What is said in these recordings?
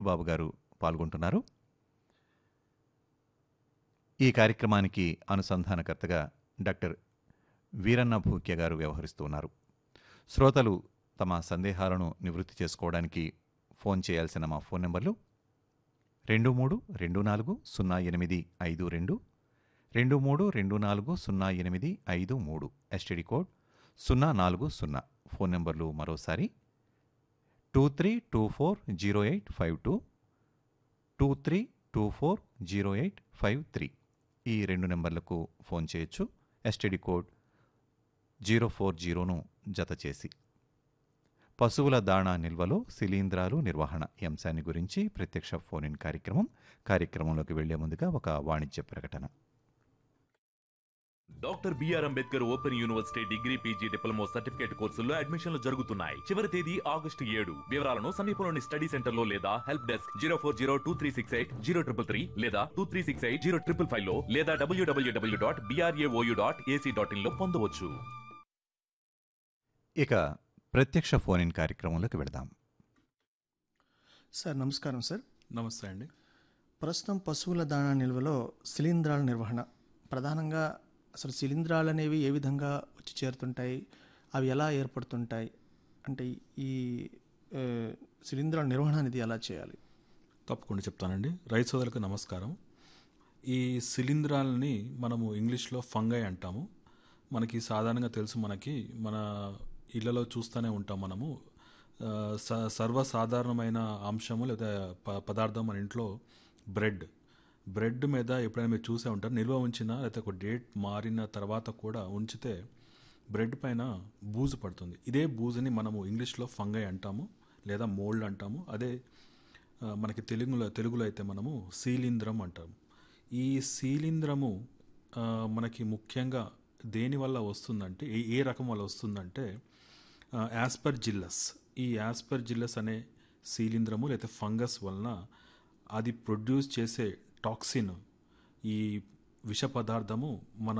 బాబు గారు పాల్గొంటున్నారు ఈ కార్యక్రమానికి అనుసంధానకర్తగా డాక్టర్ వీరన్న భూక్య గారు వ్యవహరిస్తూ ఉన్నారు శ్రోతలు తమ సందేహాలను నివృత్తి చేసుకోవడానికి ఫోన్ చేయాల్సిన మా ఫోన్ నెంబర్లు రెండు మూడు రెండు నాలుగు సున్నా ఎనిమిది ఐదు రెండు రెండు మూడు రెండు నాలుగు సున్నా ఎనిమిది ఐదు మూడు ఎస్టీడీ కోడ్ సున్నా నాలుగు సున్నా ఫోన్ నెంబర్లు మరోసారి two three two four zero eight five two two three two four zero eight five three ఈ రెండు నెంబర్లకు ఫోన్ చేయొచ్చు ఎస్టీడీ కోడ్ జీరో ఫోర్ జీరోను జత చేసి పశువుల దాణా నిల్వలో శిలీంధ్రాలు నిర్వహణ ఈ అంశాన్ని గురించి ప్రత్యక్ష ఫోన్ ఇన్ కార్యక్రమం కార్యక్రమంలోకి వెళ్లే ముందుగా ఒక వాణిజ్య ప్రకటన doctor BR Ambedkar open university degree PG diploma certificate కోర్సుల్లో అడ్మిషన్లు జరుగుతున్నాయి చివరి తేదీ ఆగస్టు ఏడు వివరాలను సమీపంలోని స్టడీ సెంటర్ లో లేదా help desk zero four zero two three six eight zero triple three లేదా two three six eight zero triple five లో లేదా డబ్ల్యూడబ్ల్యూడబ్ల్యూ dot BRAOU dot AC dot in లో పొందవచ్చు ఇక ప్రత్యక్ష ఫోన్ ఇన్ కార్యక్రమంలోకి వెళదాం సార్ నమస్కారం సార్ నమస్తే అండి ప్రస్తుతం పశువుల దాణా నిల్వలో శిలీంధ్రాల నిర్వహణ ప్రధానంగా అసలు శిలీంధ్రాలు అనేవి ఏ విధంగా వచ్చి చేరుతుంటాయి అవి ఎలా ఏర్పడుతుంటాయి అంటే ఈ ఆ, శిలీంధ్రాల నిర్వహణ అనేది ఎలా చేయాలి తప్పకుండా చెప్తానండి రైతు సోదరులకు నమస్కారం ఈ శిలీంధ్రాలని మనము ఇంగ్లీష్లో ఫంగై అంటాము మనకి సాధారణంగా తెలుసు మనకి మన ఇళ్లలో చూస్తూనే ఉంటాం మనము ఆ, స సర్వసాధారణమైన అంశము లేదా ప పదార్థం మన ఇంట్లో బ్రెడ్ బ్రెడ్ మీద ఎప్పుడైనా మీరు చూసే ఉంటారు నిల్వ ఉంచిన లేకపోతే ఒక డేట్ మారిన తర్వాత కూడా ఉంచితే బ్రెడ్ పైన బూజు పడుతుంది ఇదే బూజుని మనము ఇంగ్లీష్లో ఫంగై అంటాము లేదా మోల్డ్ అంటాము అదే ఆ, మనకి తెలుగులో తెలుగులో అయితే మనము శీలింద్రం అంటాము ఈ శీలింద్రము ఆ, మనకి ముఖ్యంగా దేని వల్ల వస్తుందంటే ఏ ఏ రకం వల్ల వస్తుందంటే యాస్పర్ జిల్లస్ ఈ యాస్పర్ జిల్లస్ అనే శీలింద్రము లేదా ఫంగస్ వలన అది ప్రొడ్యూస్ చేసే టాక్సిన్ ఈ విష పదార్థము మన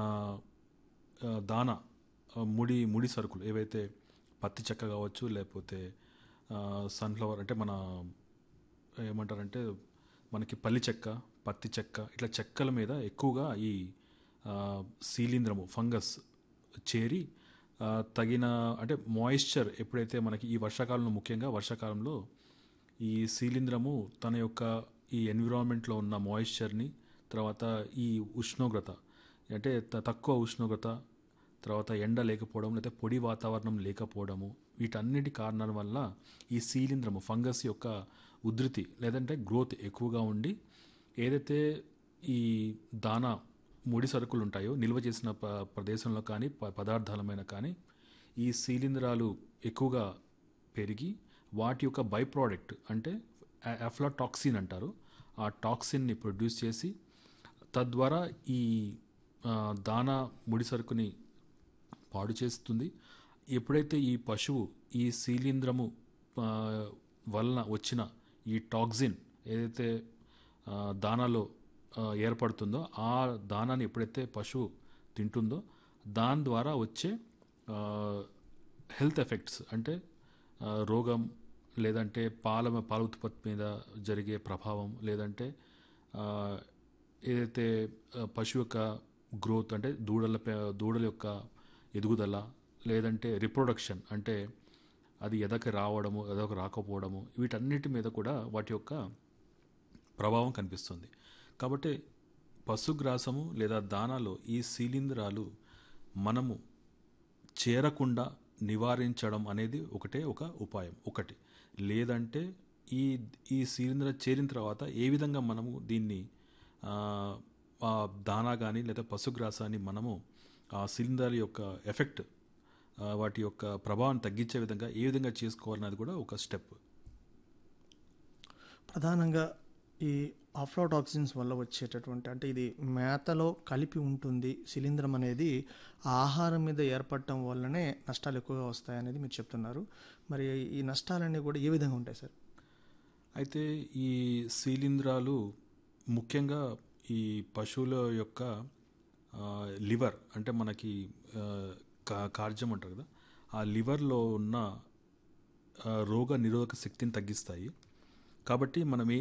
ఆ, దాన ఆ, ముడి ముడి సరుకులు ఏవైతే పత్తి చెక్క కావచ్చు లేకపోతే సన్ఫ్లవర్ అంటే మన ఏమంటారంటే మనకి పల్లి చెక్క పత్తి చెక్క ఇట్లా చెక్కల మీద ఎక్కువగా ఈ ఆ, శీలింద్రము ఫంగస్ చేరి ఆ, తగిన అంటే మాయిశ్చర్ ఎప్పుడైతే మనకి ఈ వర్షాకాలంలో ముఖ్యంగా వర్షాకాలంలో ఈ శీలింద్రము తన యొక్క ఈ ఎన్విరాన్మెంట్లో ఉన్న మాయిశ్చర్ని తర్వాత ఈ ఉష్ణోగ్రత అంటే త- తక్కువ ఉష్ణోగ్రత తర్వాత ఎండ లేకపోవడం లేదా పొడి వాతావరణం లేకపోవడము వీటన్నిటి కారణాల వల్ల ఈ శీలింద్రము ఫంగస్ యొక్క ఉధృతి లేదంటే గ్రోత్ ఎక్కువగా ఉండి ఏదైతే ఈ దానా ముడి సరుకులు ఉంటాయో నిల్వ చేసిన ప ప్రదేశంలో కానీ ప పదార్థాలమైన కానీ ఈ శీలింధ్రాలు ఎక్కువగా పెరిగి వాటి యొక్క బై ప్రోడక్ట్ అంటే అఫ్లాటాక్సిన్ అంటారు ఆ టాక్సిన్ని ప్రొడ్యూస్ చేసి తద్వారా ఈ ఆ, దానా ముడి సరుకుని పాడు చేస్తుంది ఎప్పుడైతే ఈ పశువు ఈ శీలింద్రము ఆ, వలన వచ్చిన ఈ టాక్సిన్ ఏదైతే ఆ, దానాలో ఆ, ఏర్పడుతుందో ఆ దానాన్ని ఎప్పుడైతే పశువు తింటుందో దాని ద్వారా వచ్చే హెల్త్ ఎఫెక్ట్స్ అంటే ఆ, రోగం లేదంటే పాల పాల ఉత్పత్తి మీద జరిగే ప్రభావం లేదంటే ఆ, ఏదైతే ఆ, పశువు యొక్క గ్రోత్ అంటే దూడల పే- దూడల యొక్క ఎదుగుదల లేదంటే రిప్రొడక్షన్ అంటే అది ఎదకి రావడము ఎదకు రాకపోవడము వీటన్నిటి మీద కూడా వాటి యొక్క ప్రభావం కనిపిస్తుంది కాబట్టి పశుగ్రాసము లేదా దానాలో ఈ శీలింధ్రాలు మనము చేరకుండా నివారించడం అనేది ఒకటే ఒక ఉపాయం ఒకటి లేదంటే ఈ ఈ శీలింద్ర చేరిన తర్వాత ఏ విధంగా మనము దీన్ని ఆ, ఆ దానా కానీ లేదా పశుగ్రాసాన్ని మనము ఆ శిలీంధ్రాల యొక్క ఎఫెక్ట్ ఆ, వాటి యొక్క ప్రభావాన్ని తగ్గించే విధంగా ఏ విధంగా చేసుకోవాలన్నది కూడా ఒక స్టెప్ ప్రధానంగా ఈ ఆఫ్లోటాక్సిన్స్ వల్ల వచ్చేటటువంటి అంటే ఇది మేతలో కలిపి ఉంటుంది శిలీంధ్రం అనేది ఆ ఆహారం మీద ఏర్పడటం వల్లనే నష్టాలు ఎక్కువగా వస్తాయనేది మీరు చెప్తున్నారు మరి ఈ నష్టాలన్నీ కూడా ఏ విధంగా ఉంటాయి సార్ అయితే ఈ శీలింధ్రాలు ముఖ్యంగా ఈ పశువుల యొక్క ఆ, లివర్ అంటే మనకి ఆ, కా- కార్జం అంటారు కదా ఆ లివర్లో ఉన్న ఆ, రోగ నిరోధక శక్తిని తగ్గిస్తాయి కాబట్టి మనం